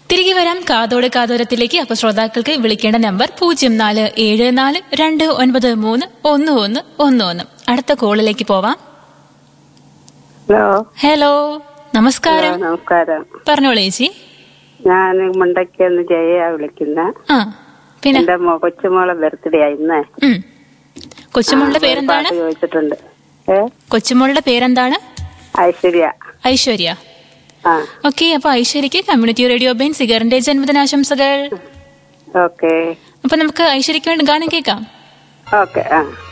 തിരികെ വരാം കാതോട് കാതോരത്തിലേക്ക് അപ്പൊ ശ്രോതാക്കൾക്ക് വിളിക്കേണ്ട നമ്പർ പൂജ്യം നാല് ഏഴ് നാല് രണ്ട് ഒൻപത് മൂന്ന് ഒന്ന് ഒന്ന് ഒന്ന് ഒന്ന് അടുത്ത കോളിലേക്ക് പോവാം ഹലോ ഹലോ നമസ്കാരം ഹലോ, നമസ്കാരം പറഞ്ഞോളൂ ചേച്ചി ഞാൻ മുണ്ടയ്ക്കെന്ന് ജയ വിളിക്കുന്ന ആ പിന്നെ എന്റെ മോ കൊച്ചുമോളെ ബർത്ത്ഡേ ഇന്ന് ഉം. കൊച്ചുമോളുടെ പേരെന്താണ് പാട്ട് ചോദിച്ചിട്ടുണ്ട് ഏ കൊച്ചുമോളുടെ പേരെന്താണ് ഐശ്വര്യ ഐശ്വര്യ ആ ഓക്കെ അപ്പൊ ഐശ്വര്യക്ക് കമ്മ്യൂണിറ്റി റേഡിയോ ബെൻ സിഗറിന്റെ ജന്മദിനാശംസകൾ ഓക്കെ അപ്പൊ നമുക്ക് ഐശ്വര്യക്ക് വേണ്ടി ഗാനം കേൾക്കാം ഓക്കെ ആ